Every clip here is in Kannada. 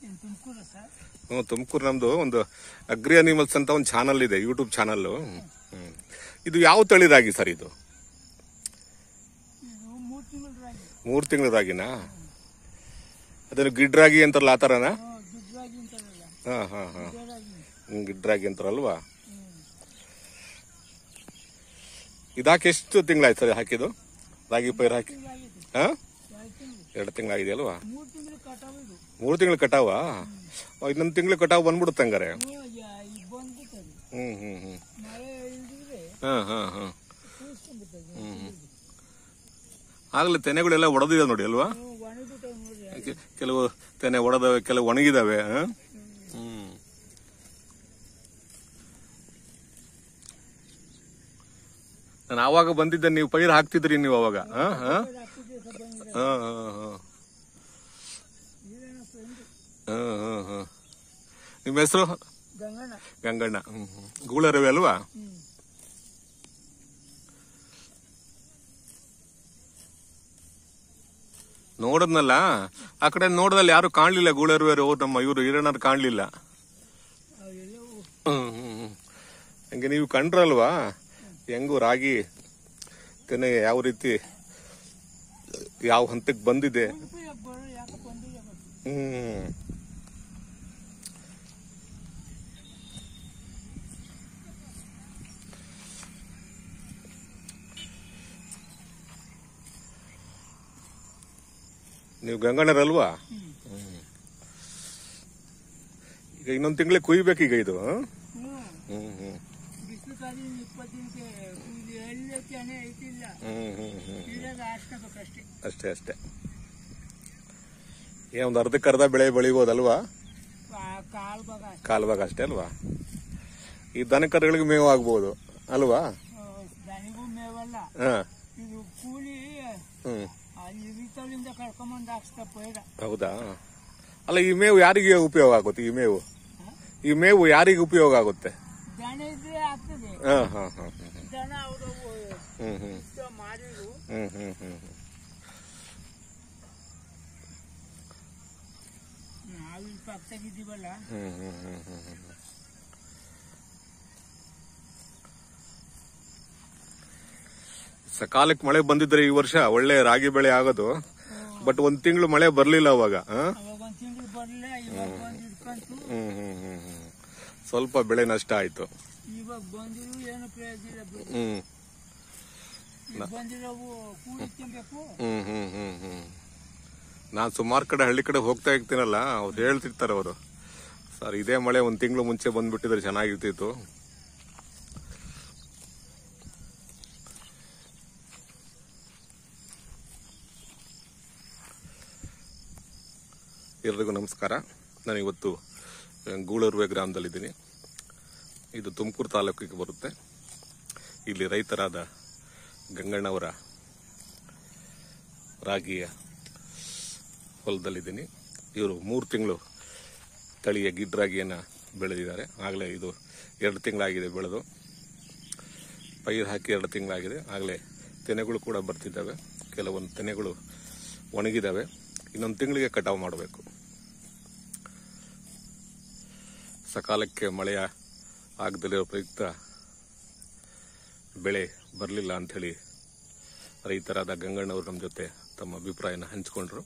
ಇದ್ದೀನಿ ತುಮಕೂರು ಸರ್ ಹ್ಞೂ ತುಮಕೂರು ನಮ್ದು ಒಂದು ಅಗ್ರಿ ಅನಿಮಲ್ಸ್ ಅಂತ ಒಂದು ಚಾನಲ್ ಇದೆ ಯೂಟ್ಯೂಬ್ ಚಾನಲ್ಲು ಹ್ಮ್ ಇದು ಯಾವ ತಳಿ ರಾಗಿ ಸರ್ ಇದು ಇದು ಮೂರು ತಿಂಗಳು ರಾಗಿ ಮೂರು ತಿಂಗಳ ರಾಗಿನಾ ಅದನ್ನು ಗಿಡ್ ರಾಗಿ ಅಂತಾರಲ್ಲ ಆ ಥರನಾ ಹ್ಞೂ ದುಡ್ಡು ರಾಗಿ ಅಂತಾರಲ್ಲ ಹಾಂ ಹಾಂ ಹಾಂ ಇದೇ ರಾಗಿ ಗಿಡ್ ರಾಗಿ ಅಂತಾರಲ್ವಾ ಹ್ಞೂ ಇದಾಕೆ ಎಷ್ಟು ತಿಂಗಳಾಯ್ತು ಸರ್ ಹಾಕಿದ್ದು ರಾಗಿ ಪೈರು ಹಾಕಿ ತಿಂಗಳಾಗಿದೆ ಹಾಂ ಎರಡು ತಿಂಗಳು ಎರಡು ತಿಂಗಳಾಗಿದೆ ಅಲ್ವಾ ಮೂರು ತಿಂಗಳು ಕಟಾವು ಇದು ಮೂರು ತಿಂಗಳು ಕಟಾವಾ ಇನ್ನೊಂದು ತಿಂಗಳು ಕಟಾವು ಬಂದ್ಬಿಡುತ್ತೆ ಹಂಗಾರೆ ಹ್ಞೂ ಯಾ- ಈಗ ಬಂದ್ಬಿಟ್ಟದು ಹ್ಮ್ ಹ್ಮ್ ಹ್ಮ್ ಮಳೆ ಇಲ್ದಿದ್ರೆ ಹಾಂ ಹಾಂ ಹಾಂ ಕೂಸ್ಕೊಂಡ್ಬಿಟ್ಟದು ಆಗಲೇ ತೆನೆಗಳೆಲ್ಲ ಒಡೆದಿದೆ ನೋಡಿ ಅಲ್ವಾ ಹ್ಞೂ ಒಣಗಿಬಿಟ್ಟವು ನೋಡ್ರಿ ಕೆ- ಕೆಲವು ತೆನೆ ಒಡೆದವೆ ಕೆಲವು ಒಣಗಿದಾವೆ ಆ? ಹ್ಮ್ ನಾನು ಆವಾಗ ಬಂದಿದ್ದೆ ನೀವು ಪೈರು ಹಾಕ್ತಿದ್ರಿ ನೀವು ಅವಾಗ ಆ? ಆ? ಹಾಕ್ತಿದ್ದೆ ಸ್ವಲ್ಪ ಬಂದಿದೆ ಆ, ಆ, ಆ. ಇದೇನೋ ಫ್ರೆಂಡ್ ಆ, ಆ, ಆ. ನಿಮ್ಮ ಹೆಸರು ಗಂಗಣ್ಣ ಗಂಗಣ್ಣ ಹ್ಮ್ ಹ್ಮ್. ಗೂಳರವೆ ಅಲ್ವಾ ಹ್ಞೂ ನೋಡದ್ನಲ್ಲ ಆ ಕಡೆ ನೋಡ್ದಲ್ಲಿ ಯಾರು ಕಾಣ್ಲಿಲ್ಲ ಗೂಳರವೆರು ನಮ್ಮ ಇವರು ಹಿರಣ್ಣರು ಕಾಣ್ಲಿಲ್ಲ ಅವೆಲ್ಲವೂ ಹ್ಮ್, ಹ್ಮ್, ಹ್ಮ್. ಹಂಗೆ ನೀವು ಕಂಡ್ರಲ್ವಾ ಹೆಂಗು ರಾಗಿ ತೆನೆ ಯಾವ ರೀತಿ ಯಾವ ಹಂತಕ್ಕೆ ಬಂದಿದೆ ಉಡುಪಿಗೆ ಬರೋ ಯಾಕೆ ಬಂದಿದೆ ಗೊತ್ತು ಹ್ಮ್ ನೀವು ಗಂಗಣ್ಣರಲ್ವಾ ಹ್ಞೂ ಈಗ ಇನ್ನೊಂದು ತಿಂಗಳಿಗೆ ಕುಯ್ಬೇಕೀಗ ಇದು ಹ್ಮ್ ಹ್ಞೂ ಹ್ಮ್ ಹ್ಮ್ ಬಿಸಿಲು ಕಾಲ ಇಪ್ಪತ್ತು ದಿನಕ್ಕೆ ಇಲ್ಲಿ ಎಲ್ಲಕ್ಕೆ ಹಣೆ ಐತಿಲ್ಲ ಹ್ಮ್ ಹ್ಮ್ ಹ್ಮ್ ಇದಾಗ ಹಾಕ್ಸ್ಕೋಬೇಕಷ್ಟೇ ಅಷ್ಟೇ ಅಷ್ಟೇ ಏ ಒಂದು ಅರ್ಧಕ್ಕೆ ಅರ್ಧ ಬೆಳೆ ಬೆಳಿಬೋದಲ್ವಾ ಕಾ- ಕಾಲ್ ಭಾಗ ಅಷ್ಟೇ ಕಾಲ್ವಾಗ ಅಷ್ಟೇ ಅಲ್ವಾ ಈ ದನಕರುಗಳಿಗೆ ಮೇವು ಆಗ್ಬೋದು ಅಲ್ವಾ ಆ, ದನಿಗೂ ಮೇವಲ್ಲ ಹಾ ಇದು ಕೂಲಿ ಹ್ಮ್ ಅಲ್ಲಿ ಇರಿತಳಿಂದ ಕರ್ಕೊಂಬಂದು ಹಾಕ್ಸ್ತಾ ಪೈರ ಹೌದಾ ಅಲ್ಲ ಈ ಮೇವು ಯಾರಿಗೆ ಉಪಯೋಗ ಆಗುತ್ತೆ ಈ ಮೇವು ಈ ಮೇವು ಯಾರಿಗೆ ಉಪಯೋಗ ಆಗುತ್ತೆ ದನ ಇದ್ರೆ ಆಗ್ತದೆ ಹಾ ಹಾ ಹಾ ಹ್ಮ್ ದನ ಅವರು ಹ್ಮ್ ಹ್ಮ್ ಮಾಡಿದ್ರು ಹ್ಮ್ ಹ್ಮ್ ಹ್ಮ್ ಹ್ಮ್ ನಾವು ಇಲ್ಲಿ ಪಕ್ಕದಾಗಿದ್ದೀವಲ್ಲ ಹ್ಮ್ ಹ್ಮ್ ಹ್ಮ್ ಹ್ಮ್ ಹ್ಮ್ ಸಕಾಲಕ್ಕೆ ಮಳೆ ಬಂದಿದ್ರೆ ಈ ವರ್ಷ ಒಳ್ಳೆ ರಾಗಿ ಬೆಳೆ ಆಗೋದು ಬಟ್ ಒಂದ್ ತಿಂಗಳು ಮಳೆ ಬರ್ಲಿಲ್ಲ ಅವಾಗ ಆ? ಅವಾಗ ಒಂದ್ ತಿಂಗಳು ಬರಲಿಲ್ಲ ಇವಾಗ ಬಂದು ಇಟ್ಕೊಂತು ಹ್ಮ್ ಹ್ಮ್ ಹ್ಮ್ ಹ್ಮ್ ಸ್ವಲ್ಪ ಬೆಳೆ ನಷ್ಟ ಆಯ್ತು ಇವಾಗ ಬಂದಿರು ಏನು ಪ್ರಯೋಜನ ಇಲ್ಲ ಬಿಡು ಹ್ಮ್ ಈಗ ಬಂದಿರೋವು ಕೂಲಿ ತಿನ್ಬೇಕು ಹ್ಮ್ ಹ್ಮ್ ಹ್ಮ್ ಹ್ಮ್ ನಾನ್ ಸುಮಾರು ಕಡೆ ಹಳ್ಳಿ ಕಡೆ ಹೋಗ್ತಾ ಇರ್ತೀನಲ್ಲ ಅವ್ರು ಹೇಳ್ತಿರ್ತಾರೆ ಅವರು ಸರ್ ಇದೇ ಮಳೆ ಒಂದ್ ತಿಂಗಳು ಮುಂಚೆ ಬಂದ್ಬಿಟ್ಟಿದ್ರೆ ಚೆನ್ನಾಗಿರ್ತಿತ್ತು ಎಲ್ರಿಗೂ ನಮಸ್ಕಾರ ನಾನು ಇವತ್ತು ಗೂಳೂರುವೆ ಗ್ರಾಮದಲ್ಲಿದ್ದೀನಿ ಇದು ತುಮಕೂರು ತಾಲೂಕಿಗೆ ಬರುತ್ತೆ ಇಲ್ಲಿ ರೈತರಾದ ಗಂಗಣ್ಣವರ ರಾಗಿಯ ಹೊಲದಲ್ಲಿದ್ದೀನಿ ಇವರು ಮೂರು ತಿಂಗಳು ತಳಿಯ ಗಿಡ್ ರಾಗಿಯನ್ನು ಬೆಳೆದಿದ್ದಾರೆ ಆಗಲೇ ಇದು ಎರಡು ತಿಂಗಳಾಗಿದೆ ಬೆಳೆದು ಪೈರು ಹಾಕಿ ಎರಡು ತಿಂಗಳಾಗಿದೆ ಆಗಲೇ ತೆನೆಗಳು ಕೂಡ ಬರ್ತಿದ್ದಾವೆ ಕೆಲವೊಂದು ತೆನೆಗಳು ಒಣಗಿದ್ದಾವೆ ಇನ್ನೊಂದು ತಿಂಗಳಿಗೆ ಕಟಾವು ಮಾಡಬೇಕು ಸಕಾಲಕ್ಕೆ ಮಳೆಯ ಆಗದಲ್ಲಿರೋ ಪ್ರಯುಕ್ತ ಬೆಳೆ ಬರಲಿಲ್ಲ ಅಂಥೇಳಿ ರೈತರಾದ ಗಂಗಣ್ಣವರು ನಮ್ಮ ಜೊತೆ ತಮ್ಮ ಅಭಿಪ್ರಾಯನ ಹಂಚಿಕೊಂಡ್ರು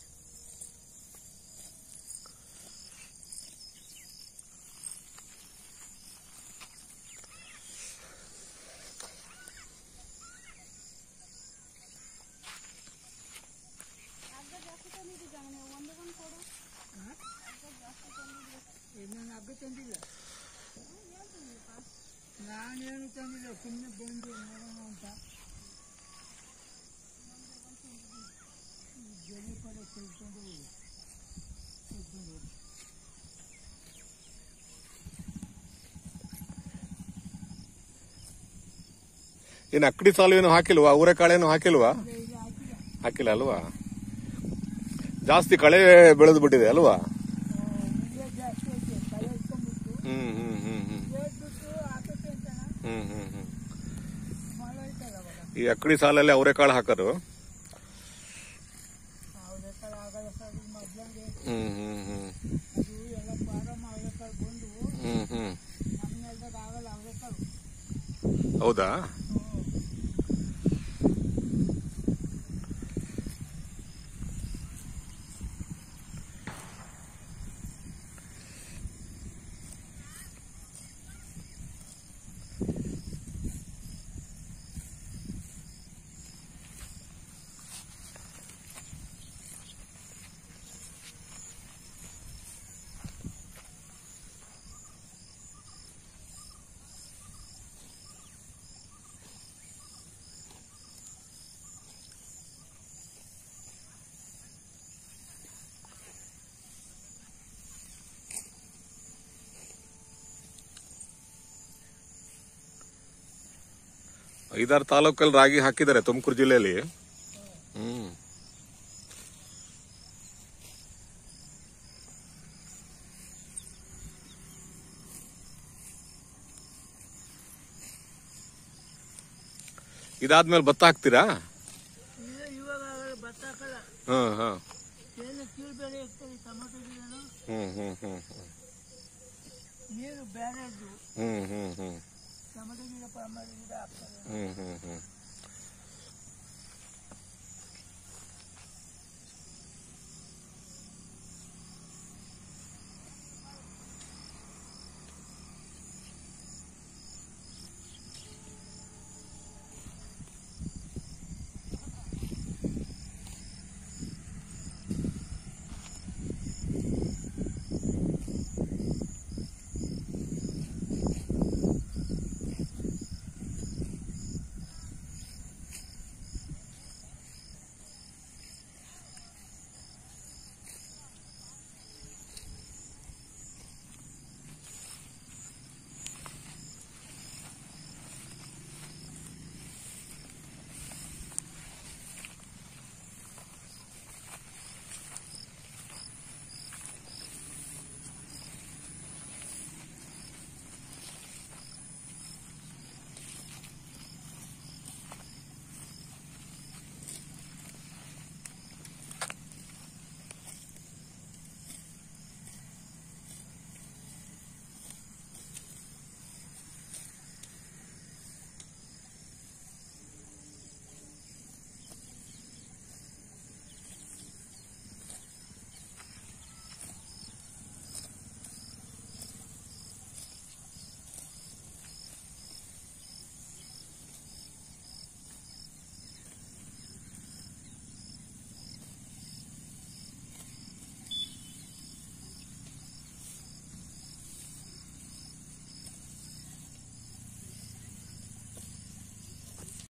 ಇನ್ನೊಂದು ಹಗ್ಗ ತಂದಿಲ್ಲ ನಾನೇನು ತಂದಿಲ್ಲ ಸುಮ್ಮನೆ ಬಂದು ನೋಡೋಣ ಅಂತ ಈ ಜಲ್ಲಿ ಪಡೆ ತೆಗೆದುಕೊಂಡು ತೆಗೆದುಕೊಂಡು ಹೋಗಿ ಏನು ಅಕ್ಕಡಿ ಸಾಲು ಏನು ಹಾಕಿಲ್ವಾ ಅವರೆಕಾಳೇನು ಹಾಕಿಲ್ವಾ ಈಗ ಹಾಕಿಲ್ಲ ಹಾಕಿಲ್ಲ ಅಲ್ವಾ ಜಾಸ್ತಿ ಕಳೆ ಬೆಳೆದು ಬಿಟ್ಟಿದೆ ಅಲ್ವಾ ಇಲ್ಲೇ ಜಾಸ್ತಿ ಐತೆ ಕಳೆ ಇಟ್ಕೊಂಡ್ಬಿಟ್ಟು ಹ್ಮ್ ಹ್ಮ್ ಹ್ಮ್ ಹ್ಮ್ ಹೇಳ್ಬಿಟ್ಟು ಹಾಕಕ್ಕೆ ಅಂತ ಹ್ಮ್ ಹ್ಮ್ ಹ್ಮ್ ಮಳೆ ಐತಲ್ಲ ಅವಾಗ ಈ ಅಕ್ಕಡಿ ಸಾಲಲ್ಲಿ ಅವರೆಕಾಳು ಹಾಕೋರು ಅವ್ರ ಕಾಲ ಆಗಲ್ಲ ಸರ್ ಮೊದ್ಲಂಗೆ ಹ್ಮ್ ಹ್ಮ್ ಹ್ಮ್ ಹೌದಾ ಐದಾರು ತಾಲೂಕಲ್ಲಿ ರಾಗಿ ಹಾಕಿದ್ದಾರೆ ತುಮಕೂರು ಜಿಲ್ಲೆಯಲ್ಲಿ ಹ್ಮ್ ಇದಾದ್ಮೇಲೆ ಭತ್ತ ಹಾಕ್ತೀರಾ ಇಲ್ಲ ಇವಾಗ ಆಗಲ್ಲ ಭತ್ತ ಹಾಕಲ್ಲ ಹಾ ಹಾ ಏನು ಕೀಳ್ಬೇಳೆ ಇರ್ತದೆ ಟೊಮೆಟೊ ಗಿಡನು ಹ್ಮ್ ಹ್ಮ್ ಹ್ಮ್ ನೀರು ಬೇರೆದ್ದು ಹ್ಮ್ ಹ್ಮ್ ಹ್ಮ್ ಟೊಮೆಟೊ ಗಿಡ ಟೊಮೆಟೊ ಗಿಡ ಹಾಕ್ತಾರೆ ಹ್ಮ್ ಹ್ಮ್ ಹ್ಮ್